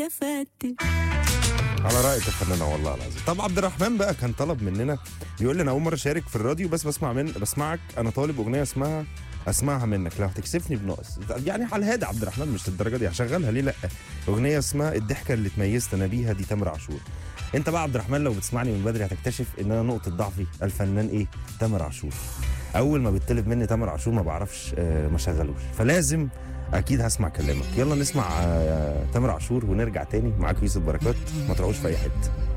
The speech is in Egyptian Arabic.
تفتت على رايك يا فنانه والله العظيم طب عبد الرحمن بقى كان طلب مننا بيقول لي انا اول مره اشارك في الراديو بس بسمع من بسمعك انا طالب اغنيه اسمها اسمعها منك لو هتكسفني بناقص يعني على الهادي عبد الرحمن مش للدرجه دي هشغلها ليه لا اغنيه اسمها الضحكه اللي اتميزت انا بيها دي تامر عاشور انت بقى عبد الرحمن لو بتسمعني من بدري هتكتشف ان انا نقطه ضعفي الفنان ايه تامر عاشور اول ما بيطلب مني تامر عاشور ما بعرفش آه، ما شغلوش فلازم اكيد هسمع كلامك يلا نسمع آه، تامر عاشور ونرجع تاني معاك يوسف بركات ما تروحوش في اي حته